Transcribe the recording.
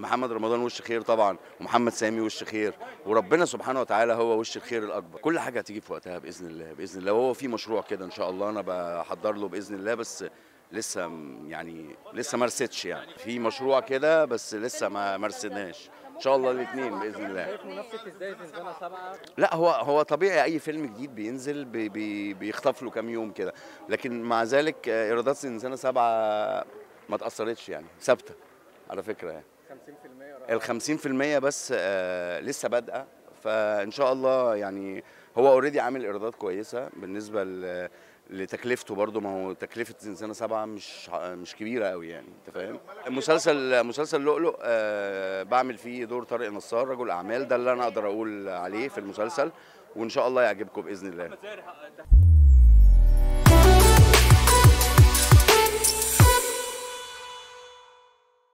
محمد رمضان وش خير طبعا ومحمد سامي وش خير وربنا سبحانه وتعالى هو وش الخير الاكبر كل حاجه هتيجي في وقتها باذن الله باذن الله وهو في مشروع كده ان شاء الله انا بحضر له باذن الله بس لسه م- يعني لسه ما رستش يعني في مشروع كده بس لسه ما مرسناش ان شاء الله الاثنين باذن الله شايف منافسه ازاي زنزانه سبعه لا هو هو طبيعي اي فيلم جديد بينزل بي بي بيخطف له كام يوم كده لكن مع ذلك آه، ايرادات زنزانه سبعه ما اتاثرتش يعني ثابته على فكره يعني 50% ال 50% بس آه لسه بادئه فان شاء الله يعني هو اوريدي عامل ايرادات كويسه بالنسبه ل- لتكلفته برضه ما هو تكلفه زنزانه سبعه مش ع- مش كبيره قوي يعني انت فاهم مسلسل مسلسل لؤلؤ آه بعمل فيه دور طارق نصار رجل اعمال ده اللي انا اقدر اقول عليه في المسلسل وان شاء الله يعجبكم باذن الله